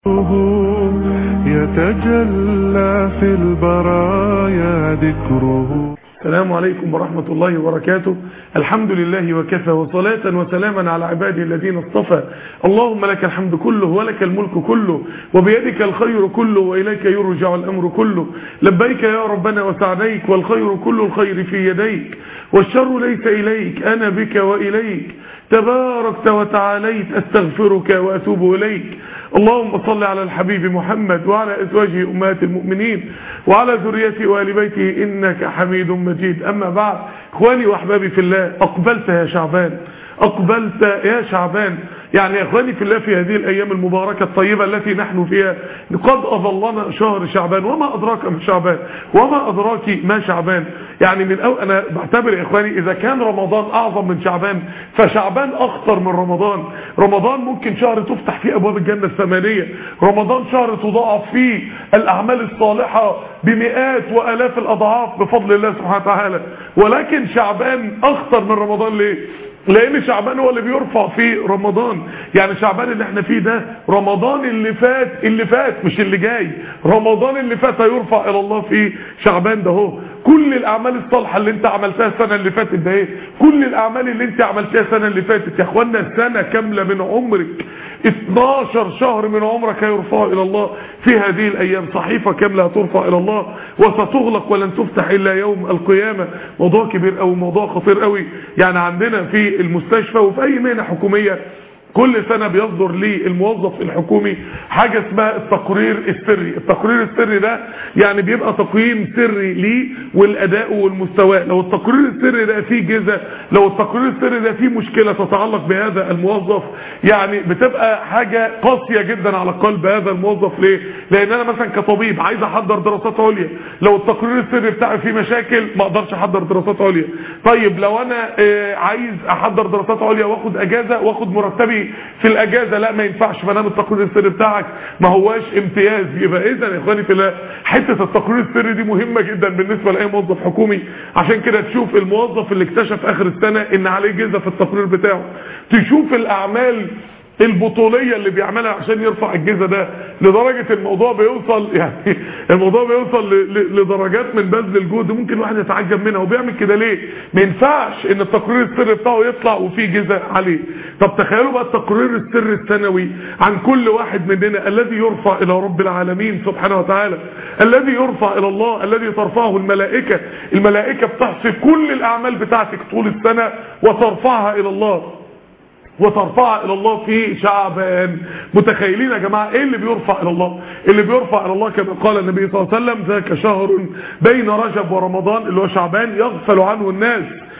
يتجلى في البرايا ذكره السلام عليكم ورحمة الله وبركاته الحمد لله وكفى وصلاة وسلاما على عباده الذين اصطفى اللهم لك الحمد كله ولك الملك كله وبيدك الخير كله وإليك يرجع الأمر كله لبيك يا ربنا وسعديك والخير كل الخير في يديك والشر ليس إليك أنا بك وإليك تباركت وتعاليت أستغفرك وأتوب إليك اللهم صل على الحبيب محمد وعلى أزواجه أمهات المؤمنين وعلى ذريته وآل بيته إنك حميد مجيد أما بعد إخواني وأحبابي في الله أقبلت يا شعبان أقبلت يا شعبان يعني يا إخواني في الله في هذه الأيام المباركة الطيبة التي نحن فيها قد أظلنا شهر شعبان وما أدراك ما شعبان وما أدراك ما شعبان يعني من أو أنا بعتبر يا إخواني إذا كان رمضان أعظم من شعبان فشعبان أخطر من رمضان رمضان ممكن شهر تفتح فيه أبواب الجنة الثمانية رمضان شهر تضاعف فيه الأعمال الصالحة بمئات وألاف الأضعاف بفضل الله سبحانه وتعالى ولكن شعبان أخطر من رمضان ليه لان شعبان هو اللي بيرفع في رمضان يعني شعبان اللي احنا فيه ده رمضان اللي فات اللي فات مش اللي جاي رمضان اللي فات هيرفع الى الله في شعبان ده هو كل الاعمال الصالحه اللي انت عملتها السنه اللي فاتت ده ايه كل الاعمال اللي انت عملتها السنه اللي فاتت يا اخوانا سنه كامله من عمرك 12 شهر من عمرك هيرفع الى الله في هذه الايام صحيفه كامله هترفع الى الله وستغلق ولن تفتح الا يوم القيامه موضوع كبير قوي موضوع خطير قوي يعني عندنا في المستشفى وفي اي مهنه حكوميه كل سنة بيصدر للموظف الحكومي حاجة اسمها التقرير السري التقرير السري ده يعني بيبقى تقييم سري ليه والأداء والمستوى لو التقرير السري ده فيه جزء لو التقرير السري ده فيه مشكلة تتعلق بهذا الموظف يعني بتبقى حاجة قاسية جدا على قلب هذا الموظف ليه لان انا مثلا كطبيب عايز احضر دراسات عليا لو التقرير السري بتاعي فيه مشاكل ما اقدرش احضر دراسات عليا طيب لو انا عايز احضر دراسات عليا واخد اجازة واخد مرتبي في الاجازه لا ما ينفعش ما دام التقرير السري بتاعك ما هواش امتياز يبقى اذا يا اخواني في الله حته التقرير السري دي مهمه جدا بالنسبه لاي موظف حكومي عشان كده تشوف الموظف اللي اكتشف اخر السنه ان عليه جزء في التقرير بتاعه تشوف الاعمال البطولية اللي بيعملها عشان يرفع الجزء ده لدرجة الموضوع بيوصل يعني الموضوع بيوصل لدرجات من بذل الجهد ممكن الواحد يتعجب منها وبيعمل كده ليه ما ينفعش ان التقرير السري بتاعه يطلع وفيه جزء عليه طب تخيلوا بقى التقرير السري السنوي عن كل واحد مننا الذي يرفع الى رب العالمين سبحانه وتعالى الذي يرفع الى الله الذي ترفعه الملائكة الملائكة بتحصي كل الاعمال بتاعتك طول السنة وترفعها الى الله وترفع الى الله في شعبان متخيلين يا جماعه ايه اللي بيرفع الى الله اللي بيرفع الى الله كما قال النبي صلى الله عليه وسلم ذاك شهر بين رجب ورمضان اللي هو شعبان يغفل عنه الناس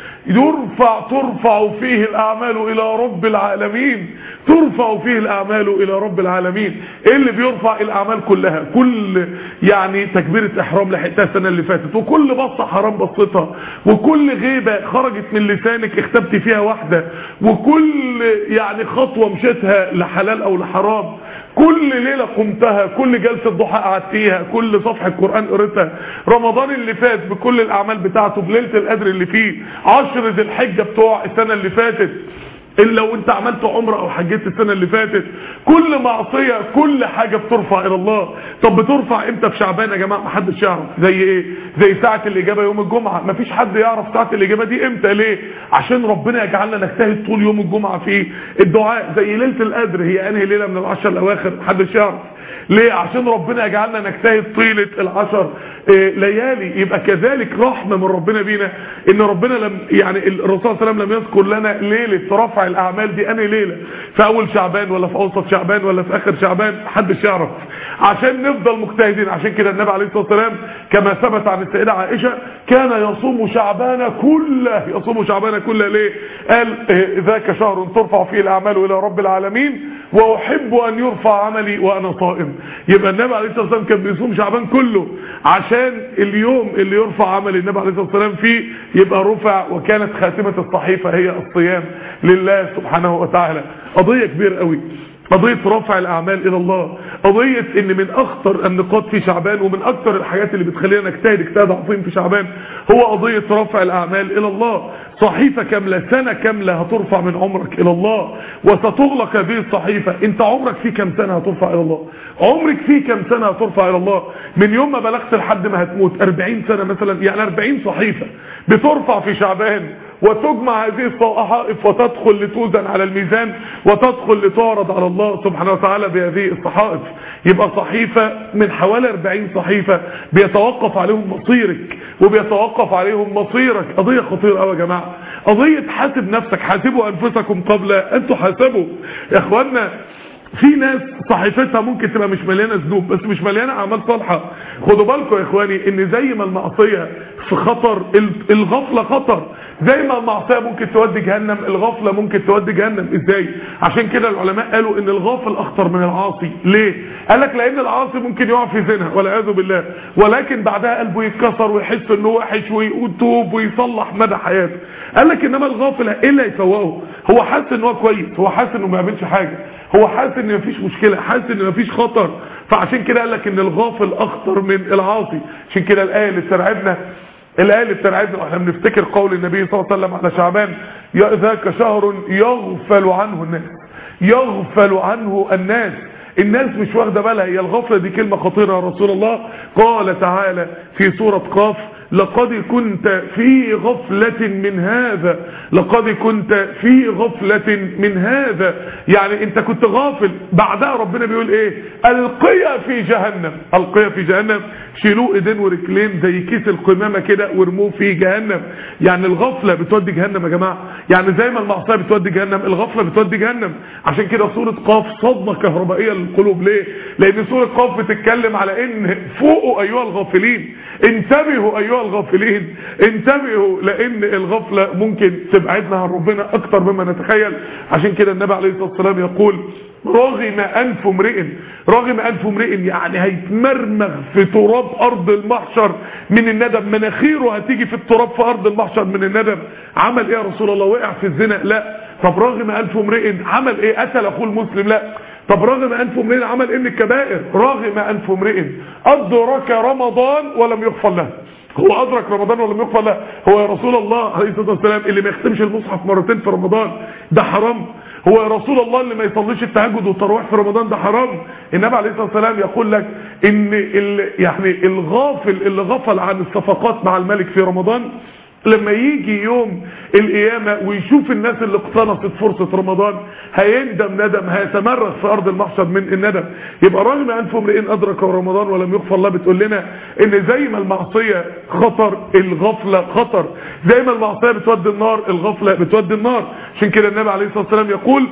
يرفع ترفع فيه الاعمال الى رب العالمين ترفع فيه الاعمال الى رب العالمين ايه اللي بيرفع الاعمال كلها كل يعني تكبيره احرام لحقتها السنه اللي فاتت وكل بصه حرام بصتها وكل غيبه خرجت من لسانك اختبت فيها واحده وكل يعني خطوه مشيتها لحلال او لحرام كل ليلة قمتها كل جلسة ضحى قعدتيها كل صفحة قرآن قريتها رمضان اللي فات بكل الأعمال بتاعته بليلة القدر اللي فيه عشر ذي الحجة بتوع السنة اللي فاتت إلا لو انت عملت عمره او حجيت السنة اللي فاتت كل معصية كل حاجة بترفع الى الله طب بترفع امتى في شعبان يا جماعة محدش يعرف زي ايه زي ساعة الاجابة يوم الجمعة مفيش حد يعرف ساعة الاجابة دي امتى ليه عشان ربنا يجعلنا نجتهد طول يوم الجمعة في الدعاء زي ليلة القدر هي انهي ليلة من العشر الاواخر محدش يعرف ليه عشان ربنا يجعلنا نجتهد طيلة العشر إيه ليالي يبقى كذلك رحمة من ربنا بينا ان ربنا لم يعني الرسول صلى الله عليه وسلم لم يذكر لنا ليلة رفع الاعمال دي انهي ليلة في اول شعبان ولا في اوسط شعبان ولا في اخر شعبان محدش يعرف عشان نفضل مجتهدين عشان كده النبي عليه الصلاة والسلام كما ثبت عن السيدة عائشة كان يصوم شعبان كله يصوم شعبان كله ليه قال إيه ذاك شهر ترفع فيه الاعمال الى رب العالمين واحب ان يرفع عملي وانا صائم يبقى النبي عليه الصلاه والسلام كان بيصوم شعبان كله عشان اليوم اللي يرفع عمل النبي عليه الصلاه والسلام فيه يبقى رفع وكانت خاتمه الصحيفه هي الصيام لله سبحانه وتعالى قضيه كبيره قوي قضية رفع الأعمال إلى الله قضية ان من اخطر النقاط في شعبان ومن اكثر الحاجات اللي بتخلينا نجتهد اجتهاد عظيم في شعبان هو قضية رفع الاعمال الى الله صحيفة كاملة سنة كاملة هترفع من عمرك الى الله وستغلق هذه الصحيفة انت عمرك فيه كم سنة هترفع الى الله عمرك فيه كم سنة هترفع الى الله من يوم ما بلغت لحد ما هتموت 40 سنة مثلا يعني 40 صحيفة بترفع في شعبان وتجمع هذه الصحائف وتدخل لتوزن على الميزان وتدخل لتعرض على الله سبحانه وتعالى بهذه الصحائف يبقى صحيفة من حوالي 40 صحيفة بيتوقف عليهم مصيرك وبيتوقف عليهم مصيرك قضية خطيرة قوي يا جماعة قضية حاسب نفسك حاسبوا أنفسكم قبل أن تحاسبوا يا اخوانا في ناس صحيفتها ممكن تبقى مش مليانه ذنوب بس مش مليانه اعمال صالحه خدوا بالكم يا اخواني ان زي ما المعصيه في خطر الغفله خطر زي ما المعصيه ممكن تودي جهنم الغفله ممكن تودي جهنم ازاي عشان كده العلماء قالوا ان الغافل اخطر من العاصي ليه قال لك لان العاصي ممكن يقع في زنا والعياذ بالله ولكن بعدها قلبه يتكسر ويحس انه وحش ويتوب ويصلح مدى حياته قال لك انما الغافل ايه اللي هيفوقه هو حاسس ان هو كويس هو حاسس انه ما يعملش حاجه هو حاسس ان مفيش مشكله حاسس ان مفيش خطر فعشان كده قال لك ان الغافل اخطر من العاصي عشان كده الايه اللي بترعبنا الايه اللي بترعبنا واحنا بنفتكر قول النبي صلى الله عليه وسلم على شعبان ذاك شهر يغفل عنه الناس يغفل عنه الناس الناس مش واخده بالها هي الغفله دي كلمه خطيره يا رسول الله قال تعالى في سوره قاف لقد كنت في غفلة من هذا لقد كنت في غفلة من هذا يعني انت كنت غافل بعدها ربنا بيقول ايه القيا في جهنم القيا في جهنم شيلوه ايدين ورجلين زي كيس القمامة كده وارموه في جهنم يعني الغفلة بتودي جهنم يا جماعة يعني زي ما المعصية بتودي جهنم الغفلة بتودي جهنم عشان كده سورة قاف صدمة كهربائية للقلوب ليه لان سورة قاف بتتكلم على ان فوقوا ايها الغافلين انتبهوا ايها الغافلين انتبهوا لان الغفلة ممكن تبعدنا عن ربنا اكتر مما نتخيل عشان كده النبي عليه الصلاة والسلام يقول رغم انف امرئ رغم انف امرئ يعني هيتمرمغ في تراب ارض المحشر من الندم مناخيره هتيجي في التراب في ارض المحشر من الندم عمل ايه يا رسول الله وقع في الزنا لا طب رغم انف امرئ عمل ايه قتل اخوه المسلم لا طب رغم انف امرئ عمل ايه من الكبائر رغم انف امرئ ادرك رمضان ولم يغفر له هو ادرك رمضان ولم يغفر له هو يا رسول الله عليه الصلاه والسلام اللي ما يختمش المصحف مرتين في رمضان ده حرام هو يا رسول الله اللي ما يصليش التهجد والتراويح في رمضان ده حرام النبي عليه الصلاه والسلام يقول لك ان ال يعني الغافل اللي غفل عن الصفقات مع الملك في رمضان لما يجي يوم القيامة ويشوف الناس اللي اقتنصت فرصة رمضان هيندم ندم هيتمرغ في ارض المحشر من الندم يبقى رغم انف امرئ ادرك رمضان ولم يغفر الله بتقول لنا ان زي ما المعصية خطر الغفلة خطر زي ما المعصية بتودي النار الغفلة بتودي النار عشان كده النبي عليه الصلاة والسلام يقول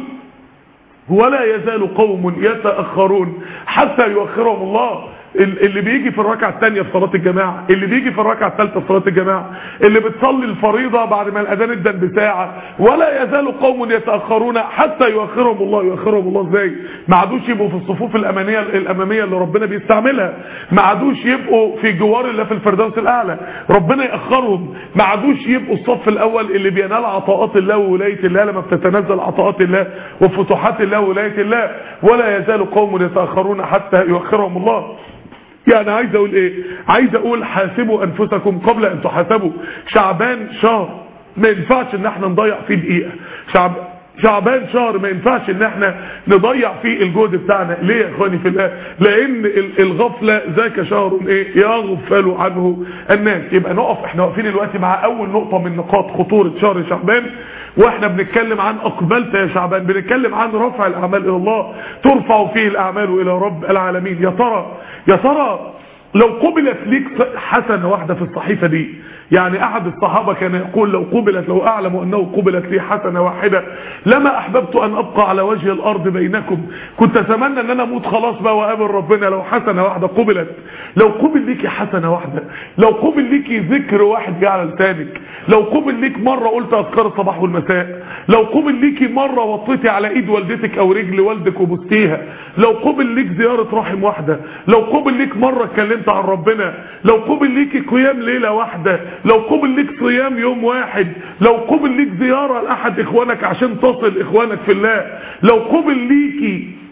ولا يزال قوم يتأخرون حتى يؤخرهم الله اللي بيجي في الركعة الثانية في صلاة الجماعة اللي بيجي في الركعة الثالثة في صلاة الجماعة اللي بتصلي الفريضة بعد ما الأذان ادن بساعة ولا يزال قوم يتأخرون حتى يؤخرهم الله يؤخرهم الله ازاي ما عادوش يبقوا في الصفوف الأمامية الأمامية اللي ربنا بيستعملها ما عادوش يبقوا في جوار الله في الفردوس الأعلى ربنا يأخرهم ما عادوش يبقوا الصف الأول اللي بينال عطاءات الله وولاية الله لما بتتنزل عطاءات الله وفتوحات الله وولاية الله ولا يزال قوم يتأخرون حتى يؤخرهم الله يعني عايز اقول ايه عايز اقول حاسبوا انفسكم قبل ان تحاسبوا شعبان شهر ما ينفعش ان احنا نضيع فيه دقيقة شعب شعبان شهر ما ينفعش ان احنا نضيع فيه الجهد بتاعنا ليه يا اخواني في الله لان الغفلة ذاك شهر ايه يغفل عنه الناس يبقى نقف احنا واقفين دلوقتي مع اول نقطة من نقاط خطورة شهر شعبان واحنا بنتكلم عن اقبلت يا شعبان بنتكلم عن رفع الاعمال الى الله ترفع فيه الاعمال الى رب العالمين يا ترى يا ترى لو قبلت ليك حسنة واحدة في الصحيفة دي يعني احد الصحابة كان يقول لو قبلت لو اعلم انه قبلت لي حسنة واحدة لما احببت ان ابقى على وجه الارض بينكم كنت اتمنى ان انا اموت خلاص بقى واقابل ربنا لو حسنة واحدة قبلت لو قبل ليكي حسنة واحدة لو قبل ليكي ذكر واحد جه على لسانك لو قبل ليك مرة قلت اذكار الصباح والمساء لو قبل ليكي مرة وطيتي على ايد والدتك او رجل والدك وبستيها لو قبل ليك زيارة رحم واحدة لو قبل ليك مرة اتكلمت عن ربنا لو قبل ليكي قيام ليلة واحدة لو قبل ليك صيام يوم واحد لو قبل ليك زيارة لأحد إخوانك عشان تصل إخوانك في الله لو قبل ليكي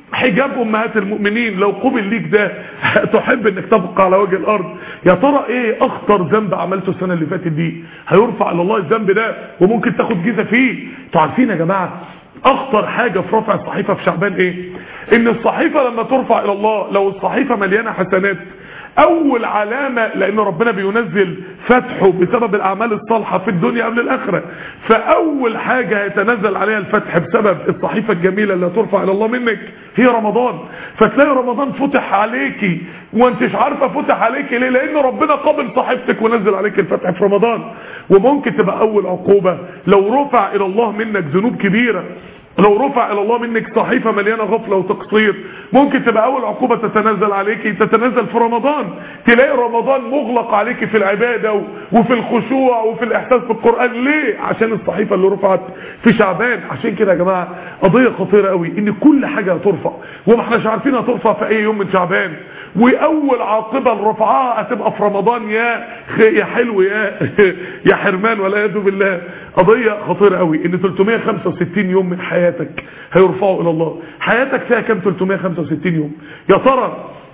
حجاب امهات المؤمنين لو قبل ليك ده تحب انك تبقى على وجه الارض يا ترى ايه اخطر ذنب عملته السنه اللي فاتت دي هيرفع الى الله الذنب ده وممكن تاخد جيزه فيه انتوا عارفين يا جماعه اخطر حاجه في رفع الصحيفه في شعبان ايه ان الصحيفه لما ترفع الى الله لو الصحيفه مليانه حسنات اول علامة لان ربنا بينزل فتحه بسبب الاعمال الصالحة في الدنيا قبل الاخرة فاول حاجة يتنزل عليها الفتح بسبب الصحيفة الجميلة اللي ترفع الى الله منك هي رمضان فتلاقي رمضان فتح عليكي وانتش عارفة فتح عليكي ليه لان ربنا قابل صحيفتك ونزل عليك الفتح في رمضان وممكن تبقى اول عقوبة لو رفع الى الله منك ذنوب كبيرة لو رفع الى الله منك صحيفة مليانة غفلة وتقصير ممكن تبقى اول عقوبة تتنزل عليك تتنزل في رمضان تلاقي رمضان مغلق عليك في العبادة وفي الخشوع وفي الاحساس بالقرآن ليه عشان الصحيفة اللي رفعت في شعبان عشان كده يا جماعة قضية خطيرة قوي ان كل حاجة هترفع وما احناش عارفين هترفع في اي يوم من شعبان واول عاقبة لرفعها هتبقى في رمضان يا يا حلو يا يا حرمان ولا يدو بالله قضية خطيرة قوي ان 365 يوم من حياتك هيرفعوا الى الله حياتك فيها كام 365 يوم يا ترى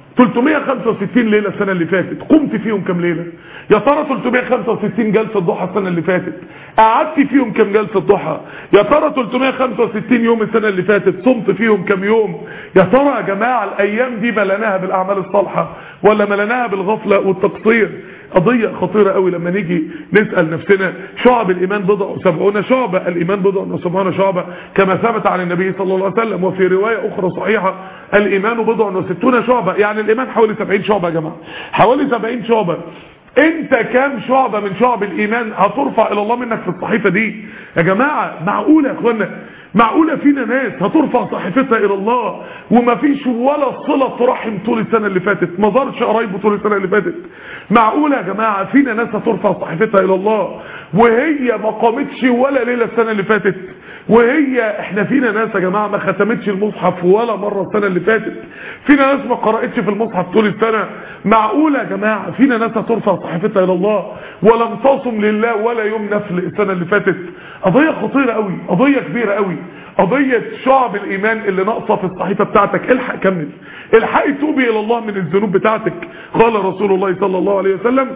365 ليلة السنة اللي فاتت قمت فيهم كم ليلة يا ترى 365 جلسة ضحى السنة اللي فاتت قعدت فيهم كم جلسة ضحى يا ترى 365 يوم السنة اللي فاتت صمت فيهم كم يوم يا ترى يا جماعة الايام دي ملناها بالاعمال الصالحة ولا ملناها بالغفلة والتقصير قضية خطيرة قوي لما نيجي نسأل نفسنا شعب الإيمان بضع وسبعون شعبة الإيمان بضع وسبعون شعبة كما ثبت عن النبي صلى الله عليه وسلم وفي رواية أخرى صحيحة الإيمان بضع وستون شعبة يعني الإيمان حوالي سبعين شعبة يا جماعة حوالي سبعين شعبة انت كام شعبة من شعب الإيمان هترفع إلى الله منك في الصحيفة دي يا جماعة معقولة يا أخوانا معقولة فينا ناس هترفع صحيفتها الى الله وما فيش ولا صلة رحم طول السنة اللي فاتت ما زارش قرايبه طول السنة اللي فاتت معقولة يا جماعة فينا ناس هترفع صحيفتها الى الله وهي ما قامتش ولا ليلة السنة اللي فاتت وهي احنا فينا ناس يا جماعة ما ختمتش المصحف ولا مرة السنة اللي فاتت فينا ناس ما قرأتش في المصحف طول السنة معقولة يا جماعة فينا ناس هترفع صحيفتها الى الله ولم تصم لله ولا يوم نفل السنة اللي فاتت قضية خطيرة قوي قضية كبيرة قوي قضية شعب الإيمان اللي ناقصة في الصحيفة بتاعتك الحق كمل الحق توبي إلى الله من الذنوب بتاعتك قال رسول الله صلى الله عليه وسلم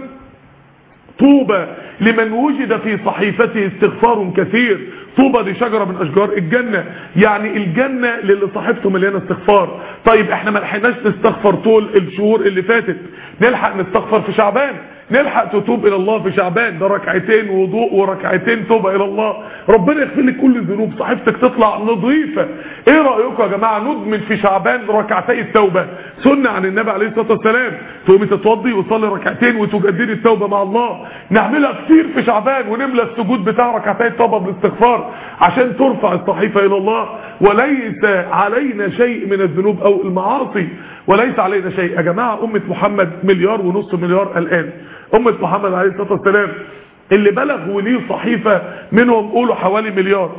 طوبى لمن وجد في صحيفته استغفار كثير طوبى دي شجرة من أشجار الجنة يعني الجنة للي صاحبته مليانة استغفار طيب احنا ما لحقناش نستغفر طول الشهور اللي فاتت نلحق نستغفر في شعبان نلحق تتوب الى الله في شعبان ده ركعتين وضوء وركعتين توبة الى الله ربنا يغفر لك كل الذنوب صحيفتك تطلع نظيفة ايه رأيكم يا جماعة ندمن في شعبان ركعتي التوبة سنة عن النبي عليه الصلاة والسلام تقومي تتوضي وتصلي ركعتين وتجددي التوبة مع الله نعملها كتير في شعبان ونملى السجود بتاع ركعتي التوبة بالاستغفار عشان ترفع الصحيفة الى الله وليس علينا شيء من الذنوب او المعاصي وليس علينا شيء يا جماعة أمة محمد مليار ونص مليار الآن أمة محمد عليه الصلاة والسلام اللي بلغ وليه صحيفة منهم قولوا حوالي مليار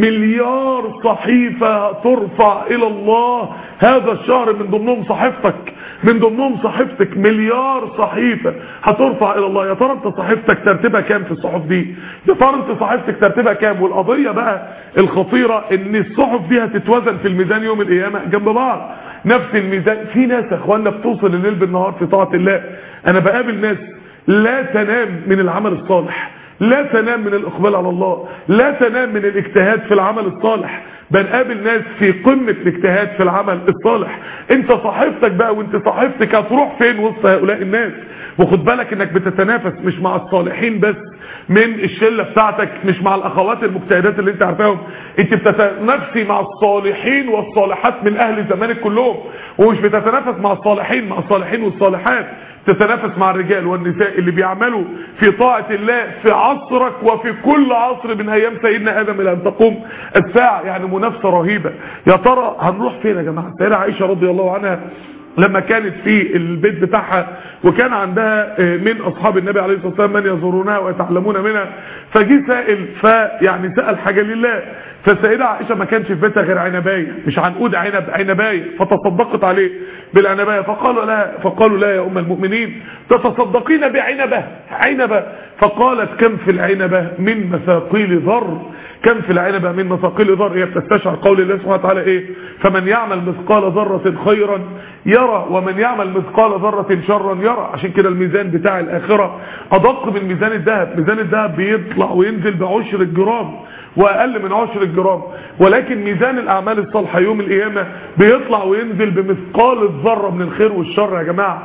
مليار صحيفة ترفع إلى الله هذا الشهر من ضمنهم صحيفتك من ضمنهم صحيفتك مليار صحيفة هترفع إلى الله يا ترى انت صحيفتك ترتيبها كام في الصحف دي يا ترى انت صحيفتك ترتيبها كام والقضية بقى الخطيرة ان الصحف دي هتتوزن في الميزان يوم القيامة جنب بعض نفس الميزان في ناس يا اخوانا بتوصل الليل بالنهار في طاعة الله انا بقابل ناس لا تنام من العمل الصالح لا تنام من الاقبال على الله لا تنام من الاجتهاد في العمل الصالح بنقابل ناس في قمة الاجتهاد في العمل الصالح انت صاحبتك بقى وانت صاحبتك هتروح فين وسط هؤلاء الناس وخد بالك انك بتتنافس مش مع الصالحين بس من الشلة بتاعتك مش مع الاخوات المجتهدات اللي انت عارفاهم انت بتتنافسي مع الصالحين والصالحات من اهل زمانك كلهم ومش بتتنافس مع الصالحين مع الصالحين والصالحات تتنافس مع الرجال والنساء اللي بيعملوا في طاعة الله في عصرك وفي كل عصر من ايام سيدنا ادم الى ان تقوم الساعة يعني منافسة رهيبة يا ترى هنروح فين يا جماعة سيدة عائشة رضي الله عنها لما كانت في البيت بتاعها وكان عندها من اصحاب النبي عليه الصلاه والسلام من يزورونها ويتعلمون منها فجي سائل فيعني سال حاجه لله فالسيدة عائشة ما كانش في بيتها غير عنباية مش عنقود عنب عنباية فتصدقت عليه بالعنباية فقالوا لا فقالوا لا يا أم المؤمنين تتصدقين بعنبة عنبة فقالت كم في العنبة من مثاقيل ذر كم في العنبة من مثاقيل ذر هي بتستشعر قول الله سبحانه وتعالى ايه فمن يعمل مثقال ذرة خيرا يرى ومن يعمل مثقال ذرة شرا يرى عشان كده الميزان بتاع الآخرة أدق من ميزان الذهب ميزان الذهب بيطلع وينزل بعشر الجرام واقل من عشر الجرام ولكن ميزان الاعمال الصالحه يوم القيامه بيطلع وينزل بمثقال الذره من الخير والشر يا جماعه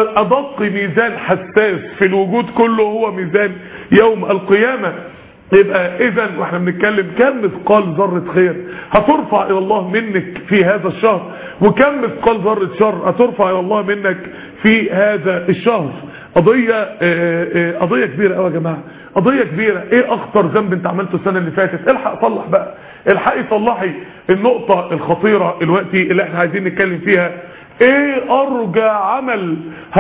ادق ميزان حساس في الوجود كله هو ميزان يوم القيامه يبقى اذا واحنا بنتكلم كم مثقال ذره خير هترفع الى الله منك في هذا الشهر وكم مثقال ذره شر هترفع الى الله منك في هذا الشهر قضيه قضيه كبيره قوي يا جماعه قضية كبيرة ايه اخطر ذنب انت عملته السنة اللي فاتت الحق صلح بقى الحقي صلحي النقطة الخطيرة الوقتي اللي احنا عايزين نتكلم فيها ايه ارجى عمل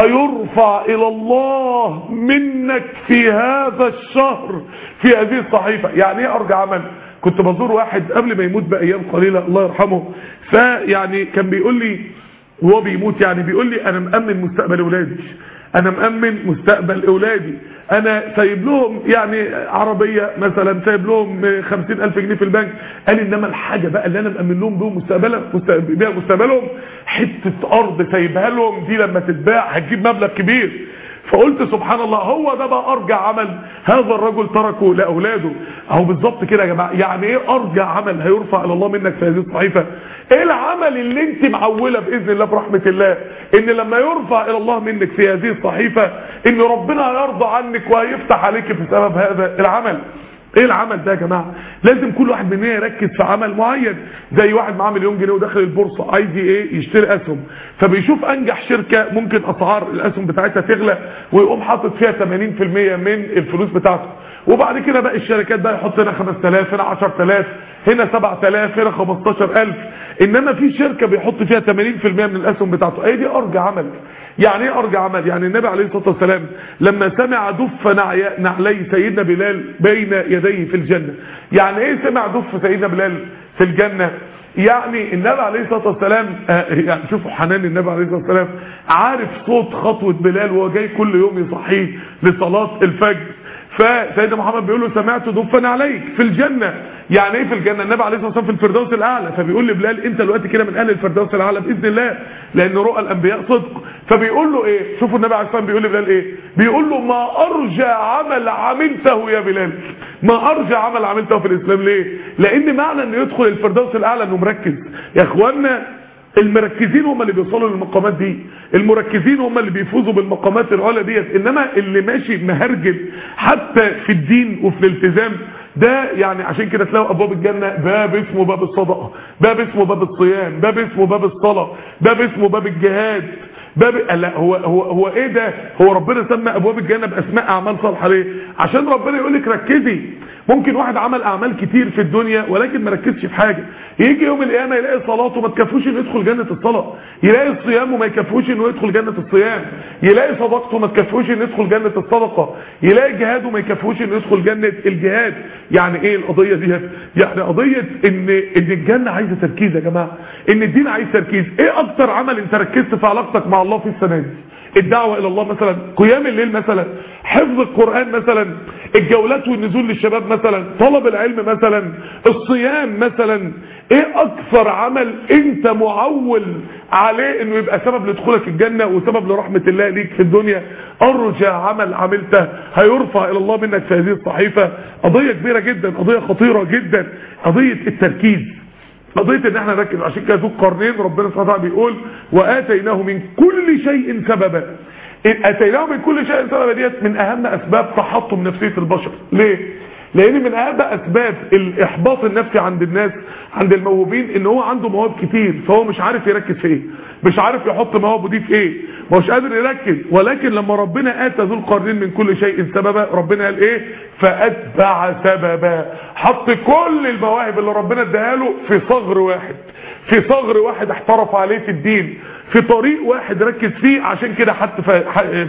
هيرفع الى الله منك في هذا الشهر في هذه الصحيفة يعني ايه ارجى عمل كنت بزور واحد قبل ما يموت بايام قليلة الله يرحمه فيعني كان بيقول لي وهو بيموت يعني بيقول لي انا مأمن مستقبل اولادي انا مأمن مستقبل اولادي انا سايب لهم يعني عربية مثلا سايب لهم خمسين الف جنيه في البنك قال انما الحاجة بقى اللي انا مأمن لهم بيها مستقبلهم بيها مستقبلهم حتة ارض سايبها لهم دي لما تتباع هتجيب مبلغ كبير فقلت سبحان الله هو ده بقى ارجع عمل هذا الرجل تركه لاولاده اهو بالظبط كده يا جماعه يعني ايه ارجع عمل هيرفع الى الله منك في هذه الصحيفه ايه العمل اللي انت معوله باذن الله برحمه الله ان لما يرفع الى الله منك في هذه الصحيفه ان ربنا هيرضى عنك وهيفتح عليك بسبب هذا العمل ايه العمل ده يا جماعه لازم كل واحد مننا يركز في عمل معين زي واحد معاه مليون جنيه وداخل البورصه عايز ايه يشتري اسهم فبيشوف انجح شركه ممكن اسعار الاسهم بتاعتها تغلى ويقوم حاطط فيها 80% من الفلوس بتاعته وبعد كده بقى الشركات بقى يحط هنا 5000 هنا 10000 هنا 7000 هنا 15000 انما في شركه بيحط فيها 80% من الاسهم بتاعته ايه دي ارجى عمل يعني ايه ارجى عمل يعني النبي عليه الصلاه والسلام لما سمع دف نعلي سيدنا بلال بين يديه في الجنه يعني ايه سمع دف سيدنا بلال في الجنه يعني النبي عليه الصلاه والسلام آه يعني شوفوا حنان النبي عليه الصلاه والسلام عارف صوت خطوه بلال وهو جاي كل يوم يصحيه لصلاه الفجر فسيدنا محمد بيقول له سمعت دفا عليك في الجنة يعني ايه في الجنة النبي عليه الصلاة والسلام في الفردوس الاعلى فبيقول لبلال انت دلوقتي كده من اهل الفردوس الاعلى باذن الله لان رؤى الانبياء صدق فبيقول له ايه شوفوا النبي عليه الصلاة والسلام بيقول لبلال ايه بيقول له ما ارجى عمل عملته يا بلال ما ارجى عمل عملته في الاسلام ليه لان معنى انه يدخل الفردوس الاعلى انه مركز يا اخوانا المركزين هم اللي بيوصلوا للمقامات دي المركزين هم اللي بيفوزوا بالمقامات العلى ديت انما اللي ماشي مهرجل حتى في الدين وفي الالتزام ده يعني عشان كده تلاقوا ابواب الجنه باب اسمه باب الصدقه باب اسمه باب الصيام باب اسمه باب الصلاه باب اسمه باب الجهاد باب لا هو هو هو ايه ده هو ربنا سمى ابواب الجنه باسماء اعمال صالحه ليه عشان ربنا يقول لك ركزي ممكن واحد عمل اعمال كتير في الدنيا ولكن ما ركزش في حاجه يجي يوم القيامه يلاقي صلاته ما تكفوش انه يدخل جنه الصلاه يلاقي الصيام وما يكفوش انه يدخل جنه الصيام يلاقي صدقته ما تكفوش انه يدخل جنه الصدقه يلاقي جهاده ما يكفوش انه يدخل جنه الجهاد يعني ايه القضيه دي يعني قضيه ان ان الجنه عايزه تركيز يا جماعه ان الدين عايز تركيز ايه اكتر عمل انت ركزت في علاقتك مع الله في السنه دي الدعوة الى الله مثلا قيام الليل مثلا حفظ القرآن مثلا الجولات والنزول للشباب مثلا طلب العلم مثلا الصيام مثلا ايه اكثر عمل انت معول عليه انه يبقى سبب لدخولك الجنة وسبب لرحمة الله ليك في الدنيا ارجى عمل عملته هيرفع الى الله منك في هذه الصحيفة قضية كبيرة جدا قضية خطيرة جدا قضية التركيز قضية ان احنا نركز عشان كده ذو القرنين ربنا سبحانه وتعالى بيقول واتيناه من كل شيء سببا اتيناه من كل شيء سببا ديت من اهم اسباب تحطم نفسية البشر ليه لان من اهم اسباب الاحباط النفسي عند الناس عند الموهوبين ان هو عنده مواهب كتير فهو مش عارف يركز في ايه مش عارف يحط مواهبه دي في ايه ما هوش قادر يركز ولكن لما ربنا اتى ذو القرنين من كل شيء سببا ربنا قال ايه فاتبع سببا حط كل المواهب اللي ربنا اداها له في صغر واحد في صغر واحد احترف عليه في الدين في طريق واحد ركز فيه عشان كده حتى ف...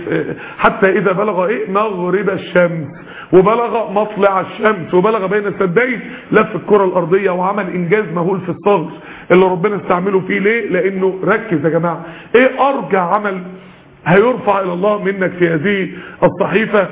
حتى اذا بلغ ايه مغرب الشمس وبلغ مطلع الشمس وبلغ بين السدين لف الكره الارضيه وعمل انجاز مهول في الصغر اللي ربنا استعمله فيه ليه لانه ركز يا جماعه ايه ارجع عمل هيرفع الى الله منك في هذه الصحيفه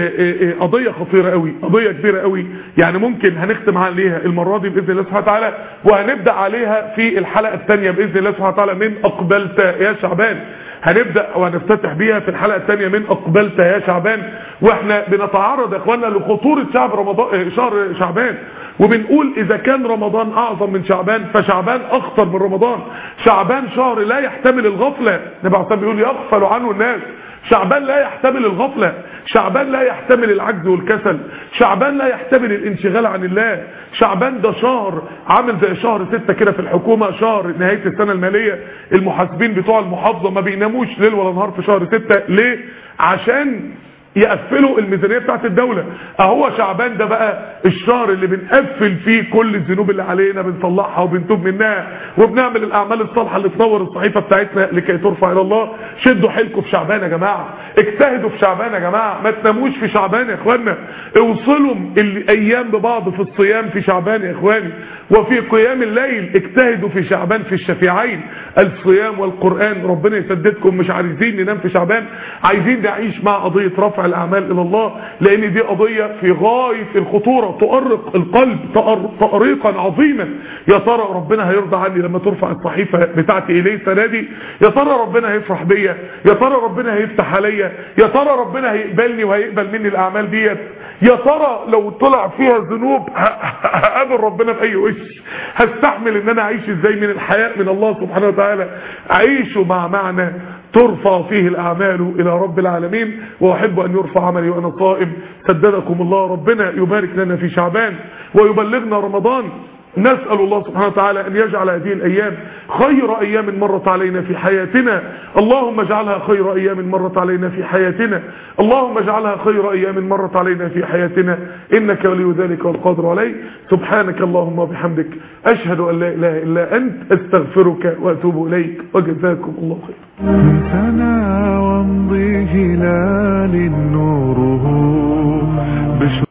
قضيه خطيره قوي قضيه كبيره قوي يعني ممكن هنختم عليها المره دي باذن الله سبحانه وتعالى وهنبدا عليها في الحلقه الثانيه باذن الله سبحانه وتعالى من اقبلت يا شعبان هنبدا وهنفتتح بيها في الحلقه الثانيه من اقبلت يا شعبان واحنا بنتعرض يا اخوانا لخطوره شعب رمضان شهر شعبان وبنقول اذا كان رمضان اعظم من شعبان فشعبان اخطر من رمضان شعبان شهر لا يحتمل الغفله النبي عليه بيقول يغفل عنه الناس شعبان لا يحتمل الغفلة شعبان لا يحتمل العجز والكسل شعبان لا يحتمل الانشغال عن الله شعبان ده شهر عامل زي شهر ستة كده في الحكومة شهر نهاية السنة المالية المحاسبين بتوع المحافظة ما بيناموش ليل ولا نهار في شهر ستة ليه عشان يقفلوا الميزانية بتاعت الدولة اهو شعبان ده بقى الشهر اللي بنقفل فيه كل الذنوب اللي علينا بنصلحها وبنتوب منها وبنعمل الاعمال الصالحة اللي تنور الصحيفة بتاعتنا لكي ترفع الى الله شدوا حيلكم في شعبان يا جماعة اجتهدوا في شعبان يا جماعة ما تناموش في شعبان يا اخوانا اوصلوا الايام ببعض في الصيام في شعبان يا اخواني وفي قيام الليل اجتهدوا في شعبان في الشفيعين الصيام والقرآن ربنا يسددكم مش عايزين ننام في شعبان عايزين نعيش مع قضية رفع الاعمال الى الله لان دي قضية في غاية الخطورة تؤرق القلب تأريقا عظيما يا ترى ربنا هيرضى عني لما ترفع الصحيفة بتاعتي اليه السنة دي يا ترى ربنا هيفرح بيا يا ترى ربنا هيفتح عليا يا ترى ربنا هيقبلني وهيقبل مني الاعمال ديت يا ترى لو طلع فيها ذنوب هقابل ربنا باي وش هستحمل ان انا اعيش ازاي من الحياء من الله سبحانه وتعالى عيشوا مع معنى ترفع فيه الأعمال إلى رب العالمين وأحب أن يرفع عملي وأنا صائم سددكم الله ربنا يبارك لنا في شعبان ويبلغنا رمضان نسأل الله سبحانه وتعالى أن يجعل هذه الأيام خير أيام مرت علينا في حياتنا اللهم اجعلها خير أيام مرت علينا في حياتنا اللهم اجعلها خير أيام مرت علينا في حياتنا إنك ولي ذلك والقادر عليه سبحانك اللهم وبحمدك أشهد أن لا إله إلا أنت أستغفرك وأتوب إليك وجزاكم الله خير من سنا وامضي هلال نوره بشر